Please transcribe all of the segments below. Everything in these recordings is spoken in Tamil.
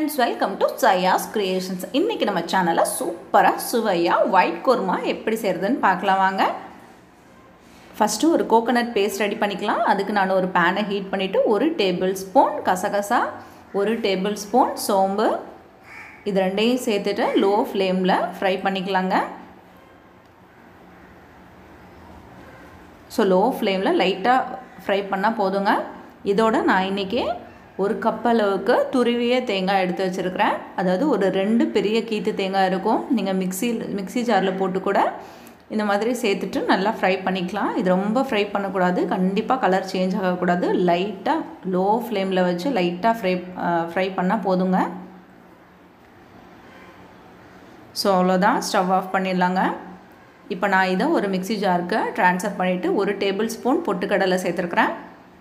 ஃப்ரெண்ட்ஸ் வெல்கம் டு சயாஸ் கிரியேஷன்ஸ் இன்றைக்கி நம்ம சேனலில் சூப்பராக சுவையாக ஒயிட் குருமா எப்படி செய்கிறதுன்னு பார்க்கலாம் வாங்க ஃபஸ்ட்டு ஒரு கோகோனட் பேஸ்ட் ரெடி பண்ணிக்கலாம் அதுக்கு நான் ஒரு பேனை ஹீட் பண்ணிவிட்டு ஒரு டேபிள் ஸ்பூன் கசகசா ஒரு டேபிள் ஸ்பூன் சோம்பு இது ரெண்டையும் சேர்த்துட்டு லோ ஃப்ளேமில் ஃப்ரை பண்ணிக்கலாங்க ஸோ லோ ஃப்ளேமில் லைட்டாக ஃப்ரை பண்ணால் போதுங்க இதோட நான் இன்றைக்கி ஒரு கப் அளவுக்கு துருவிய தேங்காய் எடுத்து வச்சுருக்கிறேன் அதாவது ஒரு ரெண்டு பெரிய கீத்து தேங்காய் இருக்கும் நீங்கள் மிக்சி மிக்சி ஜாரில் போட்டு கூட இந்த மாதிரி சேர்த்துட்டு நல்லா ஃப்ரை பண்ணிக்கலாம் இது ரொம்ப ஃப்ரை பண்ணக்கூடாது கண்டிப்பாக கலர் சேஞ்ச் ஆகக்கூடாது லைட்டாக லோ ஃப்ளேமில் வச்சு லைட்டாக ஃப்ரை ஃப்ரை பண்ணால் போதுங்க ஸோ அவ்வளோதான் ஸ்டவ் ஆஃப் பண்ணிடலாங்க இப்போ நான் இதை ஒரு மிக்சி ஜாருக்கு ட்ரான்ஸ்ஃபர் பண்ணிவிட்டு ஒரு டேபிள் ஸ்பூன் பொட்டுக்கடலை சேர்த்துருக்குறேன்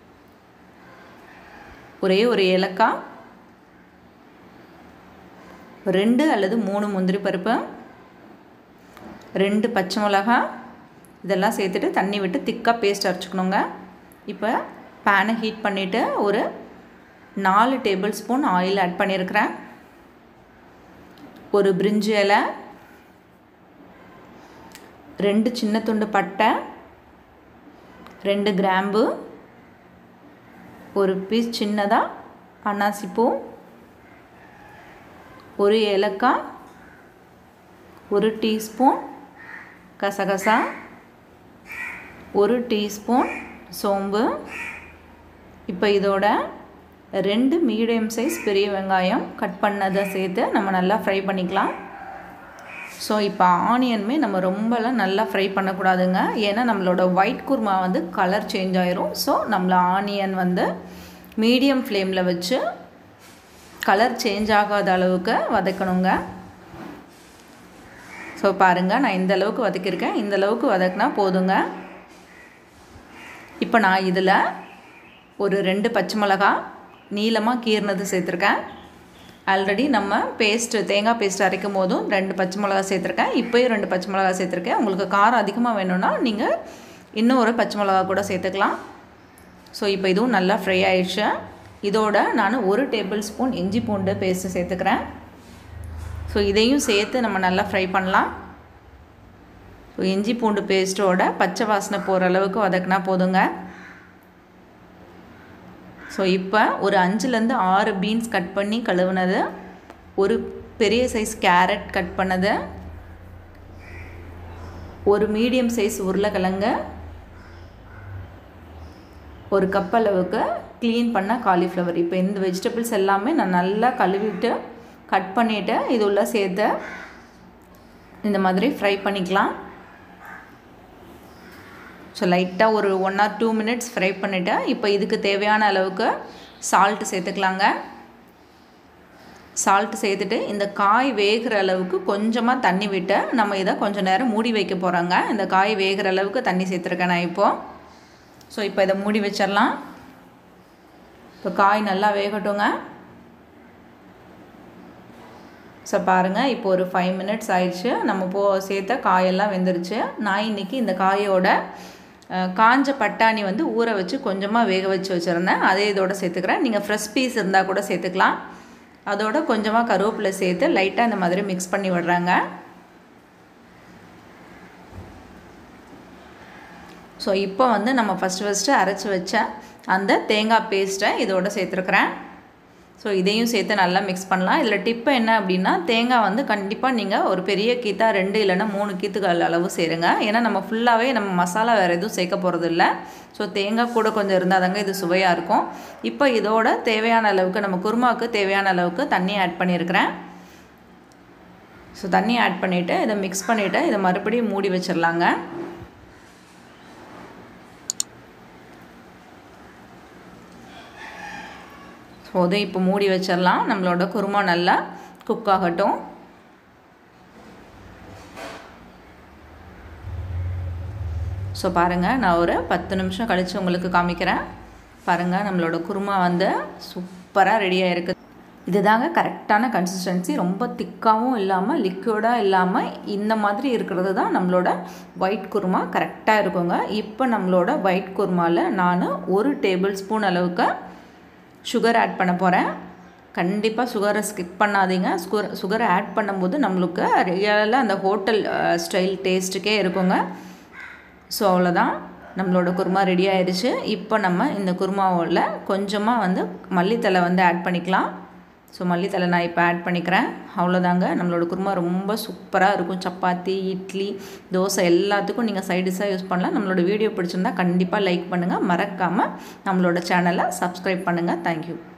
ஒரே ஒரு ஏலக்காய் ரெண்டு அல்லது மூணு முந்திரி பருப்பு ரெண்டு பச்சை மிளகா இதெல்லாம் சேர்த்துட்டு தண்ணி விட்டு திக்காக பேஸ்ட் அரைச்சிக்கணுங்க இப்போ பேனை ஹீட் பண்ணிவிட்டு ஒரு நாலு டேபிள் ஸ்பூன் ஆயில் ஆட் பண்ணியிருக்கிறேன் ஒரு பிரிஞ்சு இலை ரெண்டு சின்ன துண்டு பட்டை ரெண்டு கிராம்பு ஒரு பீஸ் சின்னதாக அன்னாசிப்பூ ஒரு ஏலக்காய் ஒரு டீஸ்பூன் கசகசா ஒரு டீஸ்பூன் சோம்பு இப்போ இதோட ரெண்டு மீடியம் சைஸ் பெரிய வெங்காயம் கட் பண்ணதை சேர்த்து நம்ம நல்லா ஃப்ரை பண்ணிக்கலாம் ஸோ இப்போ ஆனியனுமே நம்ம ரொம்பலாம் நல்லா ஃப்ரை பண்ணக்கூடாதுங்க ஏன்னா நம்மளோட ஒயிட் குருமா வந்து கலர் சேஞ்ச் ஆயிரும் ஸோ நம்மள ஆனியன் வந்து மீடியம் ஃப்ளேமில் வச்சு கலர் சேஞ்ச் ஆகாத அளவுக்கு வதக்கணுங்க ஸோ பாருங்கள் நான் இந்த அளவுக்கு வதக்கியிருக்கேன் இந்த அளவுக்கு வதக்கினா போதுங்க இப்போ நான் இதில் ஒரு ரெண்டு பச்சை மிளகா நீளமாக கீர்னது சேர்த்துருக்கேன் ஆல்ரெடி நம்ம பேஸ்ட்டு தேங்காய் பேஸ்ட் அரைக்கும் போதும் ரெண்டு பச்சை மிளகா சேர்த்துருக்கேன் இப்போயும் ரெண்டு பச்சை மிளகா சேர்த்துருக்கேன் உங்களுக்கு காரம் அதிகமாக வேணும்னா நீங்கள் இன்னும் ஒரு பச்சை மிளகா கூட சேர்த்துக்கலாம் ஸோ இப்போ இதுவும் நல்லா ஃப்ரை ஆயிடுச்சு இதோட நான் ஒரு டேபிள் ஸ்பூன் இஞ்சி பூண்டு பேஸ்ட்டு சேர்த்துக்கிறேன் ஸோ இதையும் சேர்த்து நம்ம நல்லா ஃப்ரை பண்ணலாம் ஸோ இஞ்சி பூண்டு பேஸ்ட்டோட பச்சை வாசனை போகிற அளவுக்கு வதக்கினா போதுங்க ஸோ இப்போ ஒரு அஞ்சுலேருந்து ஆறு பீன்ஸ் கட் பண்ணி கழுவுனது ஒரு பெரிய சைஸ் கேரட் கட் பண்ணது ஒரு மீடியம் சைஸ் உருளைக்கிழங்கு ஒரு கப் அளவுக்கு க்ளீன் பண்ண காலிஃப்ளவர் இப்போ இந்த வெஜிடபிள்ஸ் எல்லாமே நான் நல்லா கழுவிட்டு கட் பண்ணிவிட்டு இது உள்ள சேர்த்து இந்த மாதிரி ஃப்ரை பண்ணிக்கலாம் ஸோ லைட்டாக ஒரு one or two minutes fry பண்ணிவிட்டு இப்போ இதுக்கு தேவையான அளவுக்கு சால்ட்டு சேர்த்துக்கலாங்க சால்ட்டு சேர்த்துட்டு இந்த காய் வேகிற அளவுக்கு கொஞ்சமாக தண்ணி விட்டு நம்ம இதை கொஞ்சம் நேரம் மூடி வைக்க போகிறோங்க இந்த காய் வேகிற அளவுக்கு தண்ணி சேர்த்துருக்கேன் நான் இப்போது ஸோ இப்போ இதை மூடி வச்சிடலாம் இப்போ காய் நல்லா வேகட்டுங்க ஸோ பாருங்கள் இப்போ ஒரு ஃபைவ் மினிட்ஸ் ஆயிடுச்சு நம்ம போ சேர்த்த காயெல்லாம் வெந்துருச்சு நான் இன்றைக்கி இந்த காயோட காஞ்ச பட்டாணி வந்து ஊற வச்சு கொஞ்சமாக வேக வச்சு வச்சுருந்தேன் அதே இதோட சேர்த்துக்கிறேன் நீங்கள் ஃப்ரெஷ் பீஸ் இருந்தால் கூட சேர்த்துக்கலாம் அதோட கொஞ்சமாக கருவேப்பிலை சேர்த்து லைட்டாக இந்த மாதிரி மிக்ஸ் பண்ணி விடுறாங்க ஸோ இப்போ வந்து நம்ம ஃபஸ்ட்டு ஃபஸ்ட்டு அரைச்சி வச்ச அந்த தேங்காய் பேஸ்ட்டை இதோட சேர்த்துருக்குறேன் ஸோ இதையும் சேர்த்து நல்லா மிக்ஸ் பண்ணலாம் இதில் டிப்பு என்ன அப்படின்னா தேங்காய் வந்து கண்டிப்பாக நீங்கள் ஒரு பெரிய கீத்தா ரெண்டு இல்லைன்னா மூணு கீத்துக்கள் அளவு சேருங்க ஏன்னா நம்ம ஃபுல்லாகவே நம்ம மசாலா வேறு எதுவும் சேர்க்க போகிறது இல்லை ஸோ தேங்காய் கூட கொஞ்சம் இருந்தால் தாங்க இது சுவையாக இருக்கும் இப்போ இதோட தேவையான அளவுக்கு நம்ம குருமாவுக்கு தேவையான அளவுக்கு தண்ணி ஆட் பண்ணியிருக்கிறேன் ஸோ தண்ணி ஆட் பண்ணிவிட்டு இதை மிக்ஸ் பண்ணிவிட்டு இதை மறுபடியும் மூடி வச்சிடலாங்க ஸோ அதை இப்போ மூடி வச்சிடலாம் நம்மளோட குருமா நல்லா குக் ஆகட்டும் ஸோ பாருங்கள் நான் ஒரு பத்து நிமிஷம் கழித்து உங்களுக்கு காமிக்கிறேன் பாருங்கள் நம்மளோட குருமா வந்து சூப்பராக ரெடியாக இருக்குது இதுதாங்க கரெக்டான கன்சிஸ்டன்சி ரொம்ப திக்காகவும் இல்லாமல் லிக்விடாக இல்லாமல் இந்த மாதிரி இருக்கிறது தான் நம்மளோட ஒயிட் குருமா கரெக்டாக இருக்குங்க இப்போ நம்மளோட ஒயிட் குருமாவில் நான் ஒரு டேபிள் ஸ்பூன் அளவுக்கு சுகர் ஆட் பண்ண போகிறேன் கண்டிப்பாக சுகரை ஸ்கிப் பண்ணாதீங்க சுகர் சுகரை ஆட் பண்ணும்போது நம்மளுக்கு ரியலாக அந்த ஹோட்டல் ஸ்டைல் டேஸ்ட்டுக்கே இருக்குங்க ஸோ அவ்வளோதான் நம்மளோட குருமா ரெடி ஆயிடுச்சு இப்போ நம்ம இந்த குருமாவில் கொஞ்சமாக வந்து மல்லித்தலை வந்து ஆட் பண்ணிக்கலாம் ஸோ மல்லித்தலை நான் இப்போ ஆட் பண்ணிக்கிறேன் அவ்வளோதாங்க நம்மளோட குருமா ரொம்ப சூப்பராக இருக்கும் சப்பாத்தி இட்லி தோசை எல்லாத்துக்கும் நீங்கள் சைடிஷாக யூஸ் பண்ணலாம் நம்மளோட வீடியோ பிடிச்சிருந்தா கண்டிப்பாக லைக் பண்ணுங்கள் மறக்காமல் நம்மளோட சேனலை சப்ஸ்கிரைப் பண்ணுங்கள் தேங்க்யூ